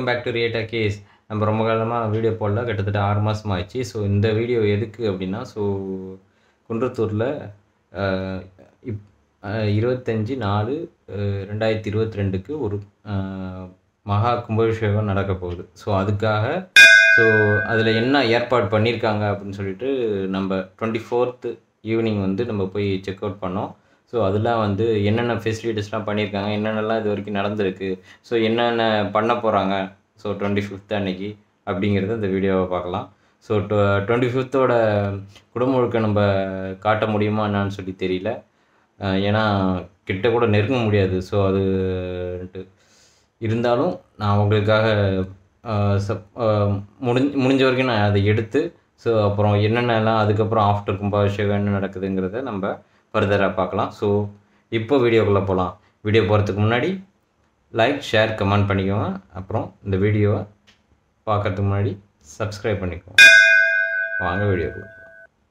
Welcome back to ரியேட்டா கேஸ் நம்ம ரொம்ப காலமாக வீடியோ போடல கிட்டத்தட்ட ஆறு மாதம் ஆயிடுச்சு ஸோ இந்த வீடியோ எதுக்கு அப்படின்னா ஸோ குன்றத்தூரில் இப் அஹ், இருபத்தஞ்சி நாலு அஹ், ரெண்டாயிரத்தி இருபத்தி ரெண்டுக்கு ஒரு அஹ், மகா கும்பாபிஷேகம் நடக்க போகுது ஸோ அதுக்காக ஸோ அதில் என்ன ஏற்பாடு பண்ணியிருக்காங்க அப்படின்னு சொல்லிட்டு நம்ம டுவெண்ட்டி ஃபோர்த்து ஈவினிங் வந்து நம்ம போய் செக் அவுட் பண்ணோம் ஸோ அதெல்லாம் வந்து என்னென்ன ஃபெசிலிட்டிஸ்லாம் பண்ணியிருக்காங்க என்னென்னலாம் இது வரைக்கும் நடந்திருக்கு ஸோ என்னென்ன பண்ண போகிறாங்க ஸோ டுவெண்ட்டி ஃபிஃப்த் அன்னைக்கு அப்படிங்கிறத இந்த வீடியோவை பார்க்கலாம் ஸோ டுவெண்ட்டி ஃபிஃப்த்தோட குடும்ப முழுக்க நம்ம காட்ட முடியுமா என்னன்னு சொல்லி தெரியல அஹ் ஏன்னா கிட்ட கூட நெருங்க முடியாது ஸோ அது இருந்தாலும் நான் உங்களுக்காக அஹ், சப் அஹ், முடிஞ்ச முடிஞ்ச வரைக்கும் நான் அதை எடுத்து ஸோ அப்புறம் என்னென்னலாம் அதுக்கப்புறம் ஆஃப்டர் கும்பாபிஷேகம் என்ன நடக்குதுங்கிறத நம்ம ஃபர்தராக பார்க்கலாம் ஸோ இப்போ வீடியோக்குள்ளே போகலாம் வீடியோ போகிறதுக்கு முன்னாடி லைக் ஷேர் கமெண்ட் பண்ணிக்கோங்க அப்புறம் இந்த வீடியோவை பார்க்கறதுக்கு முன்னாடி சப்ஸ்கிரைப் பண்ணிக்கோங்க வாங்க வீடியோக்குள்ள போலாம்.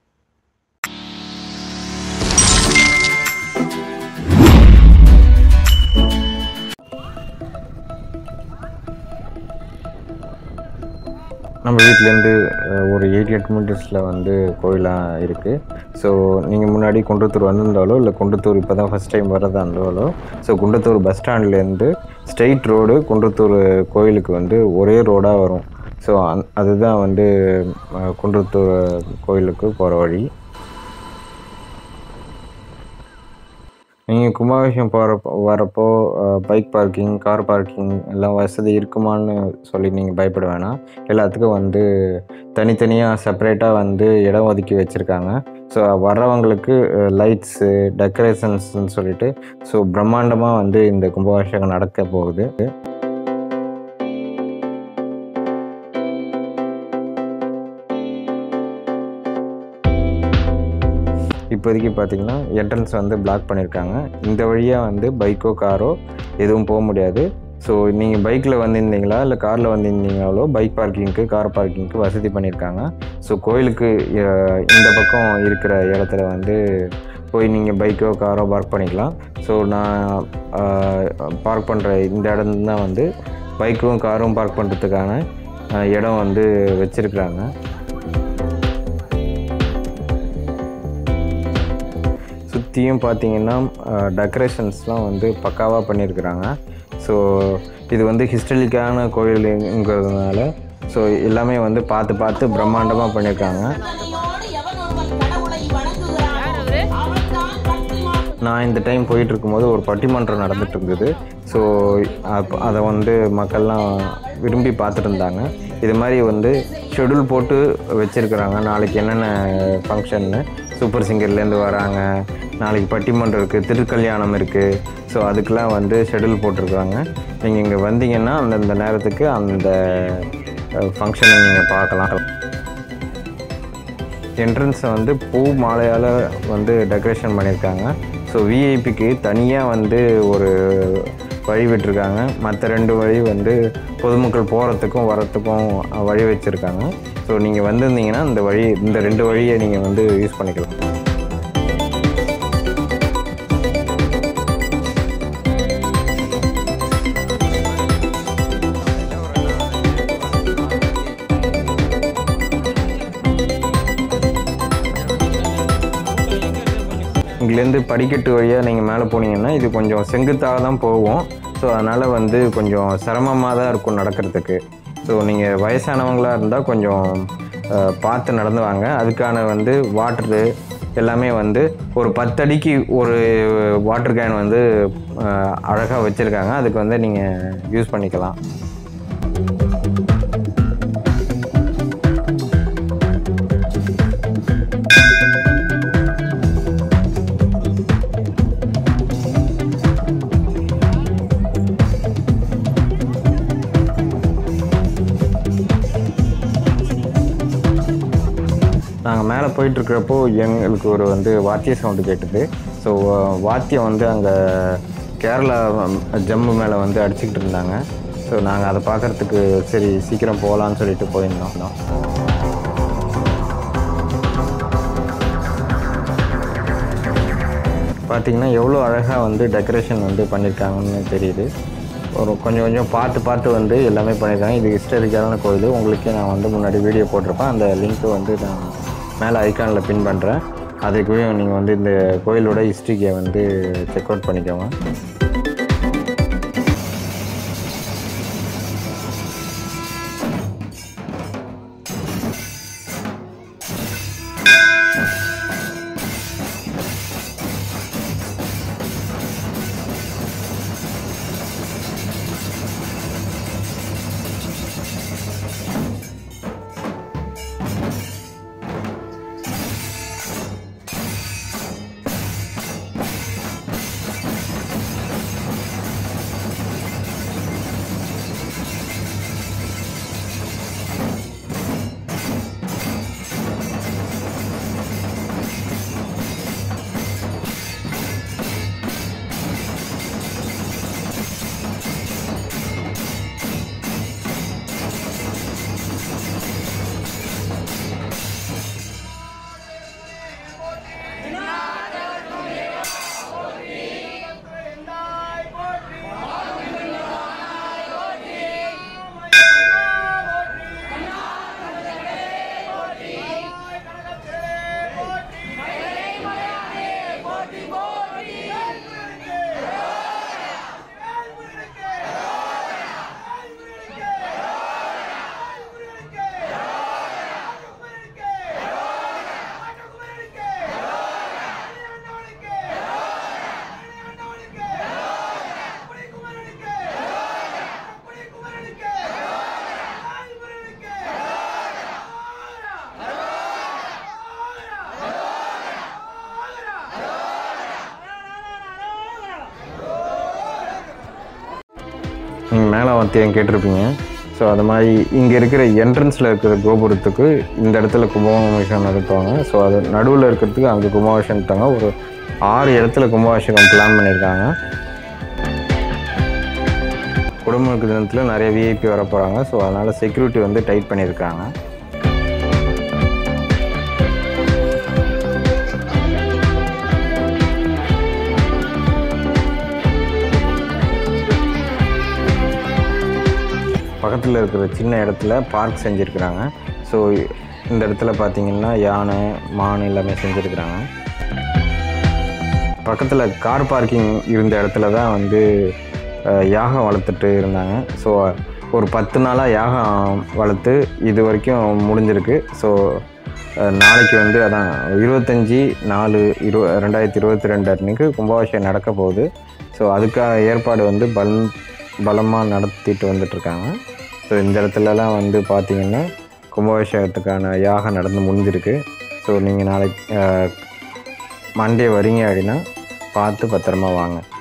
நம்ம வீட்டிலேருந்து ஒரு எயிட் எட் மீட்டர்ஸில் வந்து கோயிலாக இருக்குது ஸோ நீங்கள் முன்னாடி குன்றத்தூர் வந்திருந்தாலோ இல்லை குன்றத்தூர் இப்போ தான் ஃபஸ்ட் டைம் வரதா இருந்தாலோ ஸோ குன்றத்தூர் பஸ் ஸ்டாண்ட்லேருந்து ஸ்ட்ரெயிட் ரோடு குன்றத்தூர் கோயிலுக்கு வந்து ஒரே ரோடாக வரும் ஸோ அந் அதுதான் வந்து அஹ், குன்றத்தூர் கோயிலுக்கு போகிற வழி நீங்கள் கும்பாபிஷேகம் போகிறப்போ வரப்போ பைக் பார்க்கிங் கார் பார்க்கிங் எல்லாம் வசதி இருக்குமான்னு சொல்லி நீங்கள் பயப்பட வேணாம் எல்லாத்துக்கும் வந்து தனித்தனியாக செப்பரேட்டாக வந்து இடம் ஒதுக்கி வச்சுருக்காங்க ஸோ வர்றவங்களுக்கு லைட்ஸு டெக்கரேஷன்ஸ்னு சொல்லிட்டு ஸோ பிரம்மாண்டமாக வந்து இந்த கும்பாபிஷேகம் நடக்க போகுது இப்போதைக்கு பார்த்தீங்கன்னா என்ட்ரன்ஸ் வந்து பிளாக் பண்ணியிருக்காங்க இந்த வழியாக வந்து பைக்கோ காரோ எதுவும் போக முடியாது ஸோ நீங்கள் பைக்கில் வந்திருந்தீங்களா இல்லை காரில் வந்திருந்தீங்களோ பைக் பார்க்கிங்க்கு கார் பார்க்கிங்க்கு வசதி பண்ணியிருக்காங்க ஸோ கோயிலுக்கு அஹ், இந்த பக்கம் இருக்கிற இடத்துல வந்து போய் நீங்கள் பைக்கோ காரோ பார்க் பண்ணிக்கலாம் ஸோ நான் பார்க் பண்ணுற இந்த இடம் தான் வந்து பைக்கும் காரும் பார்க் பண்ணுறதுக்கான அஹ், இடம் வந்து வச்சுருக்குறாங்க சுற்றியும் பார்த்தீங்கன்னா டெக்கரேஷன்ஸ்லாம் வந்து பக்காவாக பண்ணியிருக்கிறாங்க ஸோ இது வந்து ஹிஸ்டரிக்கான கோயிலுங்கிறதுனால ஸோ எல்லாமே வந்து பார்த்து பார்த்து பிரம்மாண்டமாக பண்ணியிருக்காங்க சிந்தனையோடு எவன் ஒருவன் கடவுளை வணங்குகிறானோ அவன்தான் பக்திமான் நான் இந்த டைம் போயிட்டு இருக்கும்போது ஒரு பட்டிமன்றம் நடந்துட்டு இருந்தது ஸோ அப்ப- அதை வந்து மக்கள்லாம் விரும்பி பார்த்துட்டு இருந்தாங்க இது மாதிரி வந்து ஷெடியூல் போட்டு வச்சுருக்குறாங்க நாளைக்கு என்னென்ன ஃபங்க்ஷன்னு சூப்பர் சிங்கர்லேருந்து வராங்க நாளைக்கு பட்டிமன்றம் இருக்குது திருக்கல்யாணம் இருக்குது ஸோ அதுக்கெலாம் வந்து ஷெடியூல் போட்டிருக்காங்க நீங்கள் இங்கே வந்தீங்கன்னா அந்தந்த நேரத்துக்கு அந்த ஃபங்க்ஷனை நீங்கள் பார்க்கலாம் என்ட்ரன்ஸை வந்து பூ மாலையால் வந்து டெக்கரேஷன் பண்ணியிருக்காங்க ஸோ விஐபிக்கு தனியாக வந்து ஒரு வழி விட்டுருக்காங்க மற்ற ரெண்டு வழி வந்து பொதுமக்கள் போகிறதுக்கும் வரத்துக்கும் வழி வச்சுருக்காங்க ஸோ நீங்கள் வந்திருந்தீங்கன்னா இந்த வழி இந்த ரெண்டு வழியை நீங்கள் வந்து யூஸ் பண்ணிக்கலாம் இங்கேருந்து படிக்கட்டு வழியாக நீங்கள் மேலே போனீங்கன்னா இது கொஞ்சம் செங்குத்தாக தான் போகும் ஸோ அதனால் வந்து கொஞ்சம் சிரமமாக தான் இருக்கும் நடக்கிறதுக்கு ஸோ நீங்கள் வயசானவங்களாக இருந்தால் கொஞ்சம் அஹ், பார்த்து நடந்து வாங்க அதுக்கான வந்து வாட்டரு எல்லாமே வந்து ஒரு பத்தடிக்கு ஒரு வாட்டர் கேன் வந்து அழகாக வச்சுருக்காங்க அதுக்கு வந்து நீங்கள் யூஸ் பண்ணிக்கலாம் நாங்கள் மேலே போயிட்டுருக்கிறப்போ எங்களுக்கு ஒரு வந்து வாத்திய சவுண்டு கேட்டுது ஸோ வாத்தியம் வந்து அங்கே கேரளா ம், ஜம்மு மேலே வந்து அடிச்சுக்கிட்டு இருந்தாங்க ஸோ நாங்கள் அதை பார்க்குறதுக்கு சரி சீக்கிரம் போகலான்னு சொல்லிட்டு போயிருந்தோம் பார்த்தீங்கன்னா எவ்வளோ அழகாக வந்து டெக்கரேஷன் வந்து பண்ணியிருக்காங்கன்னு தெரியுது ஒரு கொஞ்சம் கொஞ்சம் பார்த்து பார்த்து வந்து எல்லாமே பண்ணியிருக்காங்க இது ஹிஸ்டாரிக்கலான கோயில் உங்களுக்கே நான் வந்து முன்னாடி வீடியோ போட்டிருப்பேன் அந்த லிங்க்கு வந்து நான் மேலே ஐக்கானில் பின் பண்ணுறேன் அதுக்குள்ளேயும் நீங்கள் வந்து இந்த கோயிலோட ஹிஸ்ட்ரிக்கை வந்து செக் அவுட் பண்ணிக்கோங்க நீங்கள் மேலே வாத்தியம் கேட்டிருப்பீங்க ஸோ அது மாதிரி இங்கே இருக்கிற என்ட்ரன்ஸில் இருக்கிற கோபுரத்துக்கு இந்த இடத்துல கும்பாபிஷேகம் நடத்துவாங்க ஸோ அது நடுவில் இருக்கிறதுக்கு அங்கே கும்பாபிஷேகம் நடத்தாங்க ஒரு ஆறு இடத்துல கும்பாபிஷேகம் பிளான் பண்ணியிருக்காங்க குடமுழுக்கு தினத்தில் நிறைய விஐபி வர போகிறாங்க ஸோ அதனால் செக்யூரிட்டி வந்து டைட் பண்ணியிருக்காங்க பக்கத்தில் இருக்கிற சின்ன இடத்துல பார்க் செஞ்சுருக்குறாங்க ஸோ இந்த இடத்துல பார்த்தீங்கன்னா யானை மான் எல்லாமே செஞ்சுருக்குறாங்க பக்கத்தில் கார் பார்க்கிங் இருந்த இடத்துல தான் வந்து அஹ், யாகம் வளர்த்துட்டு இருந்தாங்க ஸோ ஒரு பத்து நாளாக யாகம் வளர்த்து இது வரைக்கும் முடிஞ்சிருக்கு ஸோ நாளைக்கு வந்து அதான் இருபத்தஞ்சி நாலு இரு ரெண்டாயிரத்தி இருபத்தி ரெண்டு அன்னைக்கு கும்பாபிஷேகம் நடக்க போகுது ஸோ அதுக்காக ஏற்பாடு வந்து பல் பலமாக நடத்திட்டு வந்துட்டுருக்காங்க ஸோ இந்த இடத்துலலாம் வந்து பார்த்திங்கன்னா கும்பாபிஷேகத்துக்கான யாகம் நடந்து முடிஞ்சிருக்கு ஸோ நீங்கள் நாளைக்கு மண்டே வரீங்க அப்படின்னா பார்த்து பத்திரமா வாங்க